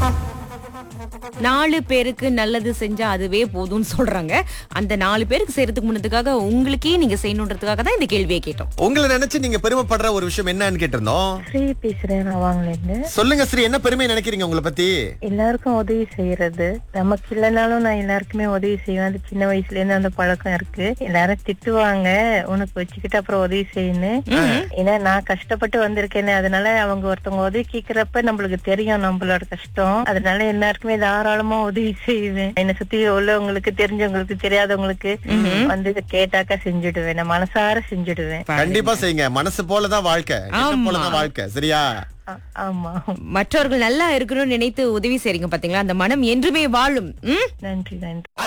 நாலு பேருக்கு நல்லது செஞ்சா அதுவே போதும்னு சொல்றாங்க அந்த நாலு பேருக்கு செய்யறதுக்கு முன்னதுக்காக உங்களுக்கே நீங்க செய்யணுன்றதுக்காக தான் இந்த கேள்வியை கேட்டோம் உங்களை நினைச்சு நீங்க பெருமைப்படுற ஒரு விஷயம் என்னன்னு கேட்டிருந்தோம் ஸ்ரீ பேசுறேன் நான் வாங்கலேருந்து சொல்லுங்க ஸ்ரீ என்ன பெருமை நினைக்கிறீங்க உங்களை பத்தி எல்லாருக்கும் உதவி செய்யறது நமக்கு இல்லைனாலும் நான் எல்லாருக்குமே உதவி செய்வேன் அது சின்ன வயசுல இருந்து அந்த பழக்கம் இருக்கு எல்லாரும் திட்டுவாங்க உனக்கு வச்சுக்கிட்டு அப்புறம் உதவி செய்யணும் ஏன்னா நான் கஷ்டப்பட்டு வந்திருக்கேனே அதனால அவங்க ஒருத்தவங்க உதவி கேக்குறப்ப நம்மளுக்கு தெரியும் நம்மளோட கஷ்டம் அதனால எல்லாருக்குமே தாராளமா உதவி செய்வேன் என்னை சுத்தி உள்ளவங்களுக்கு தெரிஞ்சவங்களுக்கு தெரியாதவங்களுக்கு வந்து கேட்டாக்கா செஞ்சுடுவேன் நான் மனசார செஞ்சுடுவேன் கண்டிப்பா செய்யுங்க மனசு போலதான் வாழ்க்கை எண்ணம் போலதான் வாழ்க்கை சரியா ஆ- ஆமா மற்றவர்கள் நல்லா இருக்கணும்னு நினைத்து உதவி செய்றீங்க பாத்தீங்களா அந்த மனம் என்றுமே வாழும் ம்? நன்றி நன்றி